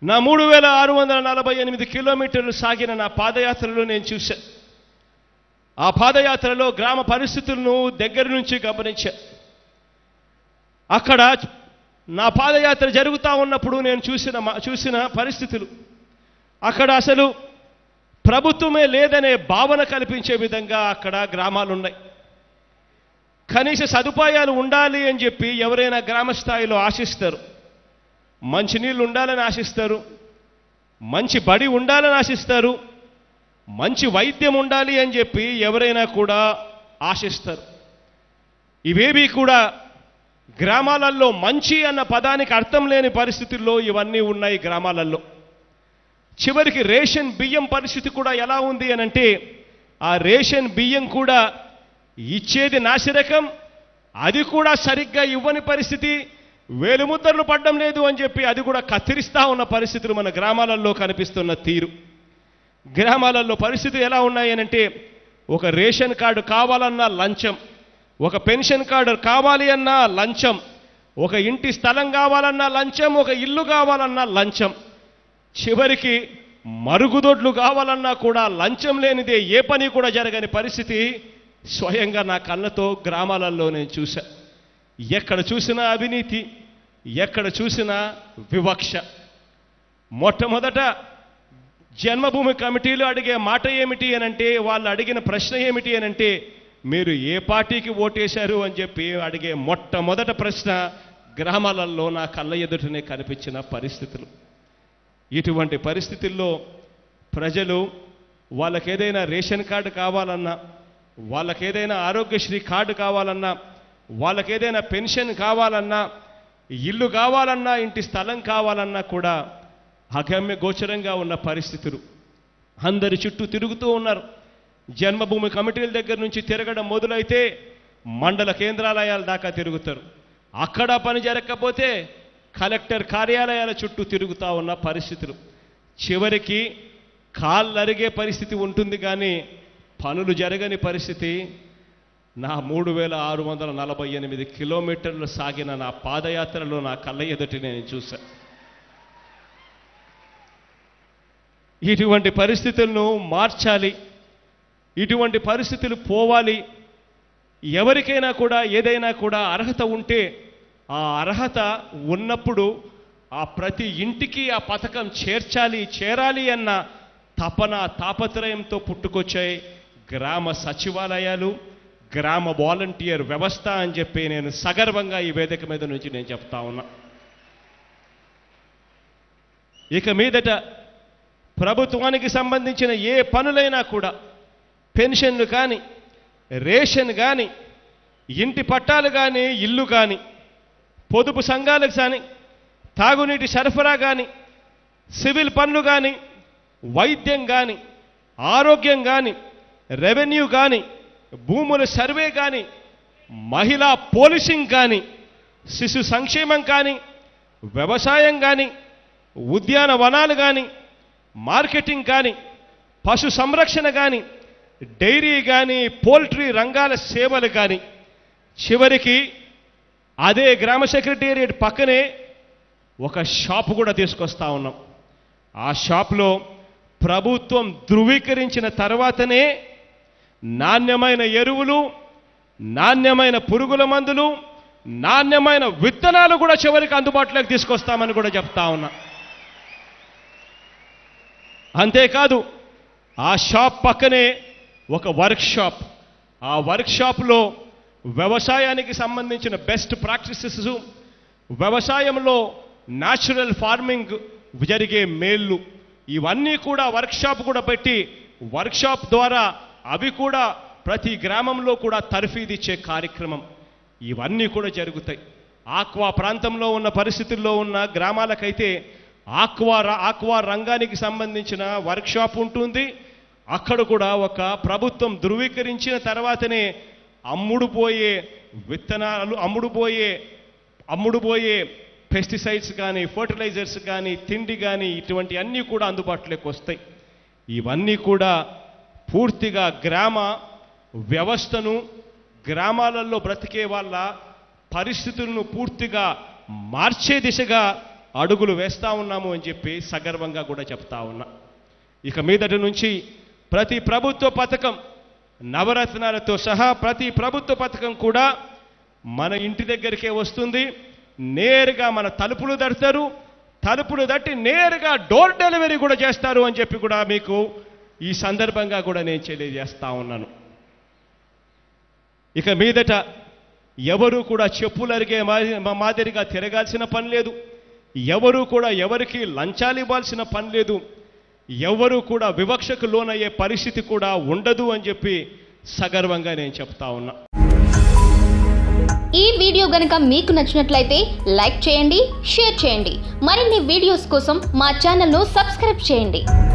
నా మూడు వేల ఆరు వందల నలభై ఎనిమిది కిలోమీటర్లు సాగిన నా పాదయాత్రలో నేను చూశా ఆ పాదయాత్రలో గ్రామ పరిస్థితులను దగ్గర నుంచి గమనించా అక్కడ నా పాదయాత్ర జరుగుతూ ఉన్నప్పుడు నేను చూసిన మా- చూసిన పరిస్థితులు అక్కడ అసలు ప్రభుత్వమే లేదనే భావన కల్పించే విధంగా అక్కడ గ్రామాలు ఉన్నాయి కనీస సదుపాయాలు ఉండాలి అని చెప్పి ఎవరైనా గ్రామ స్థాయిలో ఆశిస్తారు మంచినీళ్ళు ఉండాలని ఆశిస్తారు మంచి బడి ఉండాలని ఆశిస్తారు మంచి వైద్యం ఉండాలి అని చెప్పి ఎవరైనా కూడా ఆశిస్తారు ఇవేవి కూడా గ్రామాలలో మంచి అన్న పదానికి అర్థం లేని పరిస్థితుల్లో ఇవన్నీ ఉన్నాయి గ్రామాలలో చివరికి రేషన్ బియ్యం పరిస్థితి కూడా ఎలా ఉంది అని అంటే ఆ రేషన్ బియ్యం కూడా ఇచ్చేది నాసిరకం అది కూడా సరిగ్గా ఇవ్వని పరిస్థితి వేలుముద్రలు పడ్డం లేదు అని చెప్పి అది కూడా కత్తిరిస్తా ఉన్న పరిస్థితులు మన గ్రామాలలో కనిపిస్తున్న తీరు గ్రామాలలో పరిస్థితులు ఎలా ఉన్నాయి అని అంటే ఒక రేషన్ కార్డు కావాలన్నా లంచం ఒక పెన్షన్ కార్డు కావాలి అన్నా లంచం ఒక ఇంటి స్థలం కావాలన్నా లంచం ఒక ఇల్లు కావాలన్నా లంచం చివరికి మరుగుదొడ్లు కావాలన్నా కూడా లంచం లేనిదే ఏ పని కూడా జరగని పరిస్థితి స్వయంగా నా కళ్ళతో గ్రామాలలో నేను చూశా ఎక్కడ చూసినా అవినీతి ఎక్కడ చూసినా వివక్ష మొట్టమొదట జన్మభూమి కమిటీలు అడిగే మాట ఏమిటి అని అంటే వాళ్ళు అడిగిన ప్రశ్న ఏమిటి అని అంటే మీరు ఏ పార్టీకి ఓటేశారు అని చెప్పి అడిగే మొట్టమొదట ప్రశ్న గ్రామాలలో నా కళ్ళ ఎదుటనే కనిపించిన పరిస్థితులు ఇటువంటి పరిస్థితుల్లో ప్రజలు వాళ్ళకి ఏదైనా రేషన్ కార్డు కావాలన్నా వాళ్ళకి ఏదైనా ఆరోగ్యశ్రీ కార్డు కావాలన్నా వాళ్ళకి ఏదైనా పెన్షన్ కావాలన్నా ఇల్లు కావాలన్నా ఇంటి స్థలం కావాలన్నా కూడా అగమ్య గోచరంగా ఉన్న పరిస్థితులు అందరి చుట్టూ తిరుగుతూ ఉన్నారు జన్మభూమి కమిటీల దగ్గర నుంచి తిరగడం మొదలైతే మండల కేంద్రాలయాల దాకా తిరుగుతారు అక్కడ పని జరగకపోతే కలెక్టర్ కార్యాలయాల చుట్టూ తిరుగుతూ ఉన్న పరిస్థితులు చివరికి కాళ్ళు అరిగే పరిస్థితి ఉంటుంది కానీ పనులు జరగని పరిస్థితి నా మూడు వేల ఆరు వందల నలభై ఎనిమిది కిలోమీటర్లు సాగిన నా పాదయాత్రలో నా కళ్ళ ఎదుటి నేను చూశా ఇటువంటి పరిస్థితులను మార్చాలి ఇటువంటి పరిస్థితులు పోవాలి ఎవరికైనా కూడా ఏదైనా కూడా అర్హత ఉంటే ఆ అర్హత ఉన్నప్పుడు ఆ ప్రతి ఇంటికి ఆ పథకం చేర్చాలి చేరాలి అన్న తపన తాపత్రయంతో పుట్టుకొచ్చాయి గ్రామ సచివాలయాలు గ్రామ వాలంటీర్ వ్యవస్థ అని చెప్పి నేను సగర్వంగా ఈ వేదిక మీద నుంచి నేను చెప్తా ఉన్నా ఇక మీదట ప్రభుత్వానికి సంబంధించిన ఏ పనులైనా కూడా పెన్షన్లు కానీ రేషన్ కానీ ఇంటి పట్టాలు కానీ ఇల్లు కానీ పొదుపు సంఘాలకు కానీ తాగునీటి సరఫరా కానీ సివిల్ పనులు కానీ వైద్యం కానీ ఆరోగ్యం కానీ రెవెన్యూ కానీ భూముల సర్వే కానీ మహిళా పోలీసింగ్ కానీ శిశు సంక్షేమం కానీ వ్యవసాయం కానీ ఉద్యాన వనాలు కానీ మార్కెటింగ్ కానీ పశు సంరక్షణ కానీ డైరీ కానీ పోల్ట్రీ రంగాల సేవలు కానీ చివరికి అదే గ్రామ సెక్రటేరియట్ పక్కనే ఒక షాపు కూడా తీసుకొస్తా ఉన్నాం ఆ షాప్లో ప్రభుత్వం ధృవీకరించిన తర్వాతనే నాణ్యమైన ఎరువులు నాణ్యమైన పురుగుల మందులు నాణ్యమైన విత్తనాలు కూడా చివరికి అందుబాటులోకి తీసుకొస్తామని కూడా చెప్తా ఉన్నా అంతేకాదు ఆ షాప్ పక్కనే ఒక వర్క్ షాప్ ఆ వర్క్ షాప్లో వ్యవసాయానికి సంబంధించిన బెస్ట్ ప్రాక్టీసెస్ వ్యవసాయంలో న్యాచురల్ ఫార్మింగ్ జరిగే మేళ్ళు ఇవన్నీ కూడా వర్క్ షాప్ కూడా పెట్టి వర్క్ షాప్ ద్వారా అవి కూడా ప్రతి గ్రామంలో కూడా తర్ఫీదిచ్చే కార్యక్రమం ఇవన్నీ కూడా జరుగుతాయి ఆక్వా ప్రాంతంలో ఉన్న పరిస్థితుల్లో ఉన్న గ్రామాలకైతే ఆక్వా ర- ఆక్వా రంగానికి సంబంధించిన వర్క్ షాప్ ఉంటుంది అక్కడ కూడా ఒక ప్రభుత్వం ధృవీకరించిన తర్వాతనే అమ్ముడుపోయే విత్తనాలు అమ్ముడుపోయే అమ్ముడుపోయే పెస్టిసైడ్స్ కానీ ఫర్టిలైజర్స్ కానీ తిండి కానీ ఇటువంటి అన్నీ కూడా అందుబాటులోకి వస్తాయి ఇవన్నీ కూడా పూర్తిగా గ్రామ వ్యవస్థను గ్రామాలలో బ్రతికే వాళ్ళ పరిస్థితులను పూర్తిగా మార్చే దిశగా అడుగులు వేస్తా ఉన్నాము అని చెప్పి సగర్వంగా కూడా చెప్తా ఉన్నా ఇక మీదటి నుంచి ప్రతి ప్రభుత్వ పథకం నవరత్నాలతో సహా ప్రతి ప్రభుత్వ పథకం కూడా మన ఇంటి దగ్గరికే వస్తుంది నేరుగా మన తలుపులు తడతారు తలుపులు తట్టి నేరుగా డోర్ డెలివరీ కూడా చేస్తారు అని చెప్పి కూడా మీకు ఈ సందర్భంగా కూడా నేను తెలియజేస్తా ఉన్నాను ఇక మీదట ఎవరు కూడా చెప్పులు అరిగే మా- మాదిరిగా తిరగాల్సిన పని లేదు ఎవరు కూడా ఎవరికి లంచాలు ఇవ్వాల్సిన పని లేదు ఎవరు కూడా వివక్షకు లోనయ్యే పరిస్థితి కూడా ఉండదు అని చెప్పి సగర్వంగా నేను చెప్తా ఉన్నా ఈ వీడియో గనుక మీకు నచ్చినట్లయితే లైక్ చేయండి షేర్ చేయండి మరిన్ని వీడియోస్ కోసం మా ఛానల్ను సబ్స్క్రైబ్ చేయండి